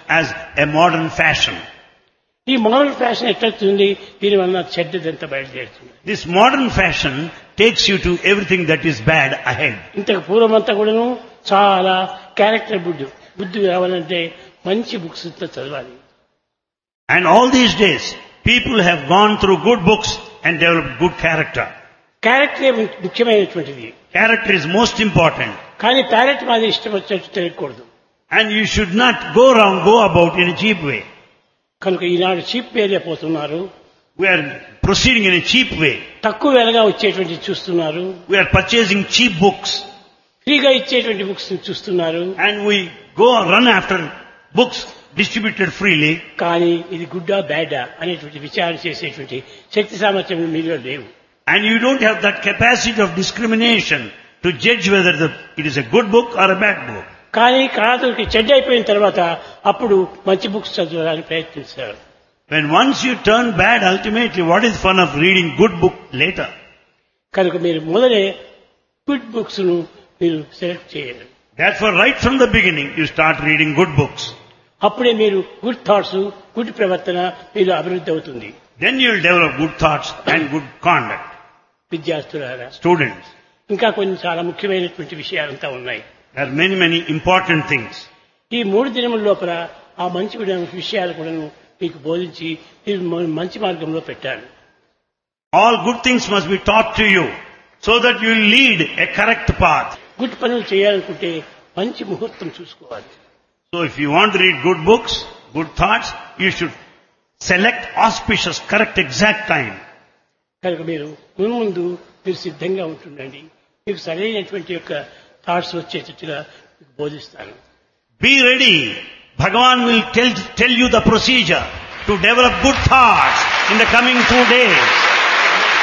as a modern fashion. ఈ model fashion ఎట్లొస్తుంది దీనివల్ల చెడ్డదంతా బయలుదేరుతుంది This modern fashion takes you to everything that is bad ahead. ఇంతకు పూర్వమంతా కూడాను చాలా క్యారెక్టర్ బుద్ధి బుద్ధి కావాలంటే మంచి బుక్స్ చదవాలి And all these days, people have gone through good books and developed good character. క్యారెక్టరే ముఖ్యమైనటువంటిది Character is most important. కానీ ప్యారెట్ మాది ఇష్టం వచ్చినట్టు తిరగకూడదు And you should not go around, go about in a cheap way. కనుక ఈనాడు cheap area పోతున్నారు We are proceeding in a cheap way. తక్కువ వెలగా వచ్చేటువంటి చూస్తున్నారు We are purchasing cheap books. ఫ్రీగా ఇచ్చేటువంటి బుక్స్ చూస్తున్నారు And we go run after books distributed freely. కానీ ఇది గుడ్డా బ్యాడా అనేటువంటి విచారణ చేసేటువంటి శక్తి సామర్థ్యం మీలో లేవు And you don't have that capacity of discrimination to judge whether the, it is a good book or a bad book. కానీ కాదుకి చెడ్డ అయిపోయిన తర్వాత అప్పుడు మంచి బుక్స్ చదవడానికి ప్రయత్నిస్తారు When once you turn bad, ultimately, what is fun of reading good book later? కనుక మీరు మొదలే గుడ్ బుక్స్ ను మీరు సెలెక్ట్ చేయాలి Therefore, right from the beginning, you start reading good books. అప్పుడే మీరు గుడ్ థాట్స్ గుడ్ ప్రవర్తన మీరు అభివృద్ధి అవుతుంది Then you will develop good thoughts and good conduct. విద్యార్థులారా Students, ఇంకా కొన్ని చాలా ముఖ్యమైనటువంటి విషయాలంతా ఉన్నాయి there are many, many important things. ఈ మూడు దినముల లోపల ఆ మంచి విధమైన విషయాలు కూడా మీకు బోధించి మీరు మ- మంచి మార్గంలో పెట్టాలి All good things must be taught to you so that you will lead a correct path. Good పనులు చేయాలనుకుంటే మంచి ముహూర్తం చూసుకోవాలి So if you want to read good books, good thoughts, you should select auspicious, correct, exact time. కనుక మీరు ముందు మీరు సిద్ధంగా ఉంటుండండి మీకు సరైనటువంటి యొక్క థాట్స్ వచ్చేటట్టుగా మీకు బోధిస్తాను Be ready. Bhagavan will tell, tell you the procedure to develop good thoughts in the coming two days.